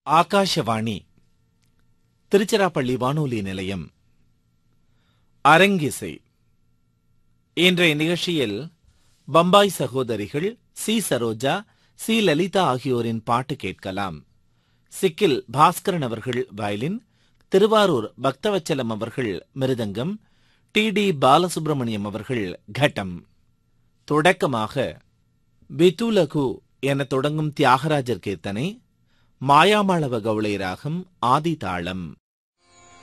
ஆகாஷவாணி திருச்சிராப்பள்ளி வானொலி நிலையம் அரங்கிசை இன்றைய நிகழ்ச்சியில் பம்பாய் சகோதரிகள் சி சரோஜா சி லலிதா ஆகியோரின் பாட்டு கேட்கலாம் சிக்கில் பாஸ்கரன் அவர்கள் வயலின் திருவாரூர் பக்தவச்சலம் அவர்கள் மிருதங்கம் டி டி பாலசுப்ரமணியம் அவர்கள் கட்டம் தொடக்கமாக பித்துலகு என தொடங்கும் தியாகராஜர் கீர்த்தனை மாயாமாளவ கவுளை ராகம் ஆதி தாளம்